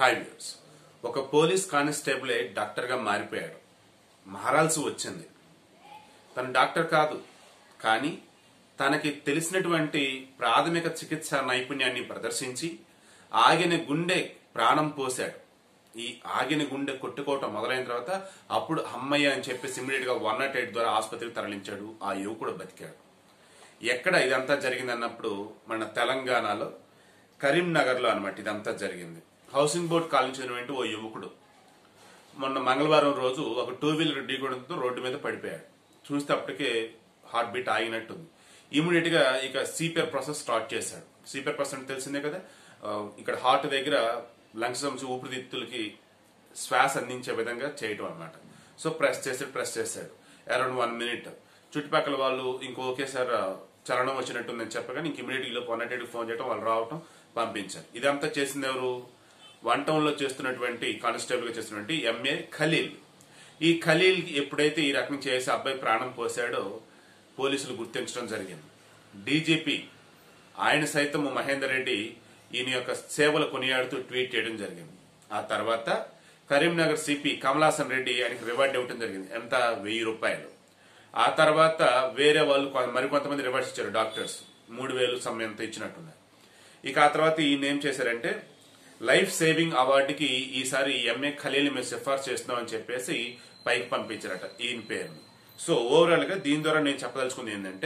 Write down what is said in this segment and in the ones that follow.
hi viewers ఒక police కానిస్టేబులే డాక్టర్గా మారిపోయాడు మారాల్సి వచ్చింది తను డాక్టర్ కాదు కానీ తనకి తెలిసినటువంటి ప్రాథమిక చికిత్స నైపుణ్యాన్ని ప్రదర్శించి ఆగిన గుండె ప్రాణం పోశాడు ఈ ఆగిన గుండె కొట్టుకోవటం మొదలైన తర్వాత అప్పుడు అమ్మయ్య అని చెప్పేసి ఇమీడియట్ గా వన్ నాట్ ఎయిట్ ద్వారా ఆసుపత్రికి తరలించాడు ఆ యువకుడు బతికాడు ఎక్కడ ఇదంతా జరిగింది అన్నప్పుడు మన తెలంగాణలో కరీంనగర్లో అనమాట ఇదంతా జరిగింది హౌసింగ్ బోర్డ్ కాలనీ చెందినటువంటి ఓ యువకుడు మొన్న మంగళవారం రోజు ఒక టూ వీలర్ ఢీకొనడంతో రోడ్డు మీద పడిపోయాడు చూస్తే అప్పటికే హార్ట్ బీట్ ఆగినట్టుంది ఇమీడియట్ గా ఇక సిపిఆర్ ప్రాసెస్ స్టార్ట్ చేశాడు సిపిఆర్ ప్రాసెస్ అంటే తెలిసిందే కదా ఆ, ఇక్కడ హార్ట్ దగ్గర లంగ్స్ నుంచి ఊపిరితిత్తులకి శ్వాస అందించే విధంగా చేయటం అన్నమాట సో ప్రెస్ చేసాడు ప్రెస్ చేశాడు అరౌండ్ వన్ మినిట్ చుట్టుపక్కల వాళ్ళు ఇంకో ఒకేసారి చలనం వచ్చినట్టుందని చెప్పగానే ఇంక ఇమీడియట్ ఈలో వన్ నాట్ ఫోన్ చేయడం వాళ్ళు రావటం పంపించారు ఇదంతా చేసింది ఎవరు వన్ టౌన్ లో చేస్తున్నటువంటి కానిస్టేబుల్ గా చేస్తున్నటువంటి ఎంఏ ఖలీల్ ఈ ఖలీల్ ఎప్పుడైతే ఈ రకం చేసి అబ్బాయి ప్రాణం పోసాడో పోలీసులు గుర్తించడం జరిగింది డీజీపీ ఆయన సైతం మహేందర్ రెడ్డి ఈయన యొక్క సేవలు కొనియాడుతూ ట్వీట్ చేయడం జరిగింది ఆ తర్వాత కరీంనగర్ సిపి కమలాసన్ రెడ్డి ఆయనకి రివార్డ్ ఇవ్వడం జరిగింది ఎంత వెయ్యి రూపాయలు ఆ తర్వాత వేరే వాళ్ళు కొ- మరికొంతమంది రివార్డ్స్ ఇచ్చారు డాక్టర్స్ మూడు వేలు సమయంతో ఇచ్చినట్టున్నారు ఇక ఆ తర్వాత ఈయన ఏం చేశారంటే లైఫ్ సేవింగ్ అవార్డుకి ఈసారి ఎంఏ ఖలీల్ మేము సిఫార్సు చేస్తున్నాం అని చెప్పేసి పైకి పంపించారట ఈయన పేరుని సో ఓవరాల్ గా దీని ద్వారా నేను చెప్పదలుచుకుంది ఏంటంటే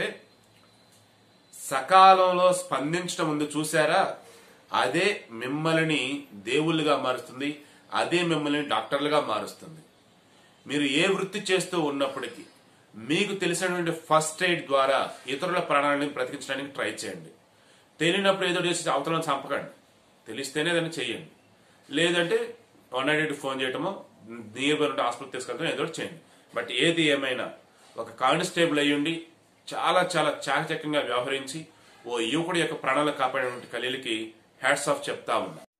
సకాలంలో స్పందించడం ముందు చూసారా అదే మిమ్మల్ని దేవుళ్ళుగా మారుస్తుంది అదే మిమ్మల్ని డాక్టర్లుగా మారుస్తుంది మీరు ఏ వృత్తి చేస్తూ ఉన్నప్పటికీ మీకు తెలిసినటువంటి ఫస్ట్ ఎయిడ్ ద్వారా ఇతరుల ప్రాణాలను బ్రతికించడానికి ట్రై చేయండి తెలియనప్పుడు ఏదో చేసి అవతలను చంపకండి తెలిస్తేనే దాన్ని చేయండి లేదంటే వన్ నాట్ ఎయిట్ ఫోన్ చేయటమో నియర్ బై హాస్పిటల్ తీసుకెళ్తాం ఏదో ఒకటి చేయండి బట్ ఏది ఏమైనా ఒక కానిస్టేబుల్ అయ్యుండి చాలా చాలా చాకచక్యంగా వ్యవహరించి ఓ యువకుడి యొక్క ప్రాణాలు కాపాడినటువంటి ఖలీల్కి హ్యాట్స్ ఆఫ్ చెప్తా ఉన్నా